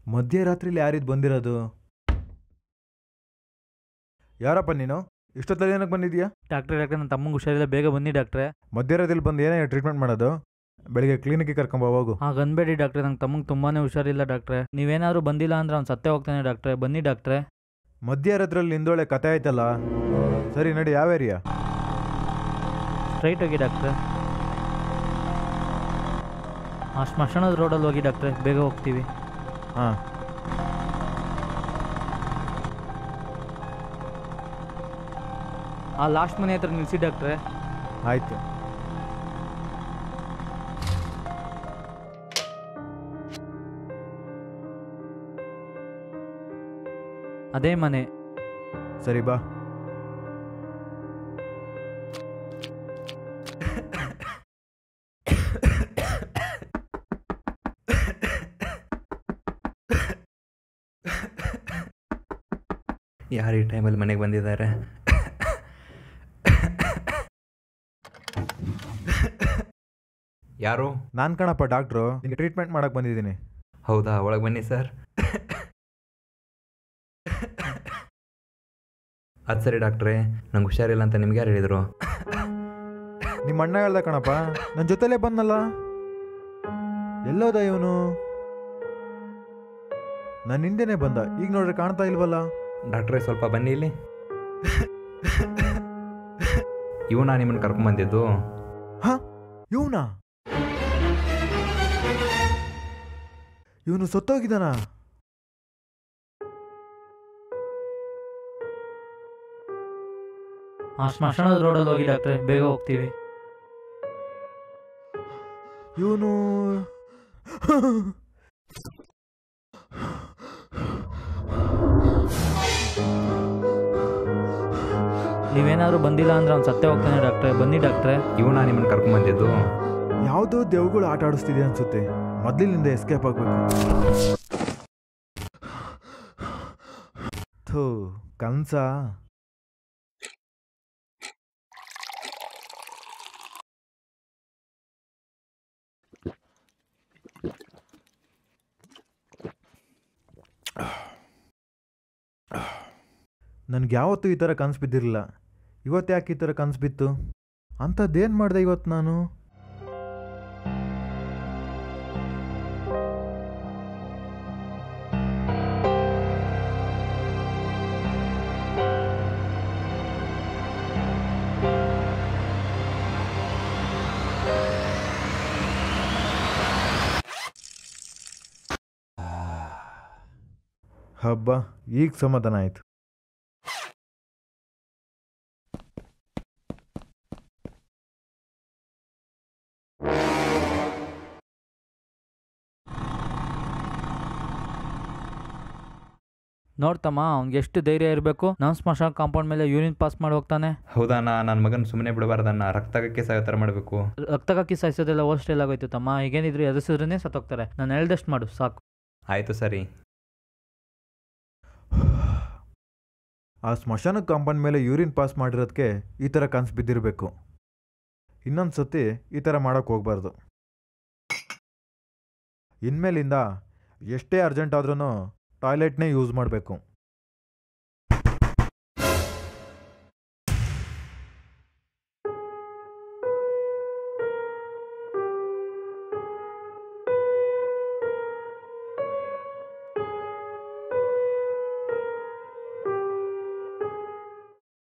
ಮಧ್ಯರಾತ್ರಿಲಿ ಯಾರಿದ್ ಬಂದಿರೋದು ಯಾರಪ್ಪ ನೀನು ಇಷ್ಟೊತ್ತಲ್ಲಿ ಏನಕ್ಕೆ ಬಂದಿದ್ಯಾ ಡಾಕ್ಟ್ರೆ ಡಾಕ್ಟ್ರೆ ನನ್ನ ತಮ್ಮಂಗೆ ಹುಷಾರಿಲ್ಲ ಬೇಗ ಬನ್ನಿ ಡಾಕ್ಟ್ರೆ ಮಧ್ಯರಾತ್ರಿಲಿ ಬಂದು ಏನೇ ಟ್ರೀಟ್ಮೆಂಟ್ ಮಾಡೋದು ಬೆಳಿಗ್ಗೆ ಕ್ಲಿನಿಕ್ಗೆ ಕರ್ಕೊಂಬ ಹೋಗು ಹಾಗೆ ಅನ್ಬೇಡಿ ಡಾಕ್ಟ್ರೆ ನಂಗೆ ತಮ್ಮಂಗೆ ತುಂಬಾ ಹುಷಾರಿಲ್ಲ ಡಾಕ್ಟ್ರೆ ನೀವೇನಾದ್ರು ಬಂದಿಲ್ಲ ಅಂದ್ರೆ ಅವ್ನು ಸತ್ತೇ ಹೋಗ್ತಾನೆ ಡಾಕ್ಟ್ರೆ ಬನ್ನಿ ಡಾಕ್ಟ್ರೆ ಮಧ್ಯರಾತ್ರಿಲಿ ನಿಂದೊಳೆ ಕತೆ ಆಯ್ತಲ್ಲ ಸರಿ ನಡಿ ಯಾವ ಏರಿಯಾ ಸ್ಟ್ರೈಟ್ ಹೋಗಿ ಡಾಕ್ಟ್ರೆ ಆ ಸ್ಮಶಾನದ ರೋಡಲ್ಲಿ ಹೋಗಿ ಡಾಕ್ಟ್ರೆ ಬೇಗ ಹೋಗ್ತೀವಿ ಹಾಂ ಆ ಲಾಸ್ಟ್ ಮನೆ ಹತ್ರ ನಿಲ್ಲಿಸಿ ಡಾಕ್ಟ್ರೆ ಆಯ್ತು ಅದೇ ಮನೆ ಸರಿ ಬಾ ಯಾರು ಈ ಟೈಮಲ್ಲಿ ಮನೆಗೆ ಬಂದಿದ್ದಾರೆ ಯಾರು ನಾನು ಕಣಪ್ಪ ಡಾಕ್ಟ್ರು ನಿಂಗೆ ಟ್ರೀಟ್ಮೆಂಟ್ ಮಾಡಕ್ಕೆ ಬಂದಿದ್ದೀನಿ ಹೌದಾ ಒಳಗೆ ಬನ್ನಿ ಸರ್ ಅದು ಸರಿ ಡಾಕ್ಟ್ರೇ ನಂಗೆ ಹುಷಾರಿಲ್ಲ ಅಂತ ನಿಮ್ಗೆ ಯಾರು ಹೇಳಿದರು ನಿಮ್ಮ ಅಣ್ಣ ಹೇಳ್ದ ಕಣಪ್ಪ ನನ್ನ ಜೊತೆಲೇ ಬಂದಲ್ಲ ಎಲ್ಲೋದ ಇವನು ನನ್ನ ಹಿಂದೆನೇ ಬಂದ ಈಗ ನೋಡ್ರೆ ಕಾಣ್ತಾ ಇಲ್ವಲ್ಲ ಡಾಕ್ಟ್ರೇ ಸ್ವಲ್ಪ ಬನ್ನಿ ಇಲ್ಲಿ ಇವನಾ ನಿಮ್ಮನ್ನು ಕರ್ಕೊಂಬಂದಿದ್ದು ಹ ಇವನಾ ಇವನು ಸತ್ತೋಗಿದ್ದಾನ ಆ ಸ್ಮಶಾನದ ರೋಡಲ್ಲಿ ಹೋಗಿ ಡಾಕ್ಟ್ರೆ ಬೇಗ ಹೋಗ್ತೀವಿ ಇವನು ನೀವೇನಾದ್ರು ಬಂದಿಲ್ಲ ಅಂದ್ರೆ ಅವ್ನು ಸತ್ತೇ ಹೋಗ್ತಾನೆ ಡಾಕ್ಟ್ರೆ ಬನ್ನಿ ಡಾಕ್ಟ್ರೆ ಇವನಾ ನಿಮ್ಮನ್ನು ಕರ್ಕೊಂಬಂದಿದ್ದು ಯಾವುದೋ ದೆವ್ಗಳು ಆಟ ಆಡಿಸ್ತಿದೆ ಅನ್ಸುತ್ತೆ ಮೊದಲಿನಿಂದ ಎಸ್ಕೇಪ್ ಆಗ್ಬೇಕು ಥೂ ಕನ್ಸ ನನಗೆ ಯಾವತ್ತೂ ಈ ಥರ ಕನಸು ಬಿದ್ದಿರಲಿಲ್ಲ ಇವತ್ತು ಯಾಕೆ ಈ ಥರ ಕನಸು ಬಿತ್ತು ಅಂಥದ್ದೇನು ಮಾಡಿದೆ ಇವತ್ತು ನಾನು ಹಬ್ಬ ಈಗ ಸಮಾಧಾನ ಆಯಿತು ನೋಡ್ತಮ್ಮ ಅವ್ನಿಗೆ ಎಷ್ಟು ಧೈರ್ಯ ಇರಬೇಕು ನಮ್ಮ ಸ್ಮಶಾನ ಕಾಂಪೌಂಡ್ ಮೇಲೆ ಯೂರಿನ್ ಪಾಸ್ ಮಾಡಿ ಹೋಗ್ತಾನೆ ಹೌದಾ ನಾ ನನ್ನ ಮಗನ ಸುಮ್ಮನೆ ಬಿಡಬಾರ್ದನ್ನ ರಕ್ತಕ್ಕೆ ಸಾಯೋ ಥರ ಮಾಡಬೇಕು ರಕ್ತಕಕ್ಕಿ ಸಾಯಿಸೋದೆಲ್ಲ ಓವರ್ ಸ್ಟೈಲ್ ಆಗೋಯ್ತು ತಮ್ಮ ಈಗೇನಿದ್ರು ಎದುರಿಸಿದ್ರೇ ಸತ್ತೋಗ್ತಾರೆ ನಾನು ಹೇಳ್ದಷ್ಟು ಮಾಡು ಸಾಕು ಆಯಿತು ಸರಿ ಆ ಸ್ಮಶಾನ ಕಾಂಪೌಂಡ್ ಮೇಲೆ ಯೂರಿನ್ ಪಾಸ್ ಮಾಡಿರೋದಕ್ಕೆ ಈ ಥರ ಕನ್ಸು ಬಿದ್ದಿರಬೇಕು ಇನ್ನೊಂದು ಸತಿ ಈ ಥರ ಮಾಡೋಕ್ಕೆ ಹೋಗ್ಬಾರ್ದು ಇನ್ಮೇಲಿಂದ ಎಷ್ಟೇ ಅರ್ಜೆಂಟ್ ಆದ್ರೂ ಟಾಯ್ಲೆಟ್ನೇ ಯೂಸ್ ಮಾಡಬೇಕು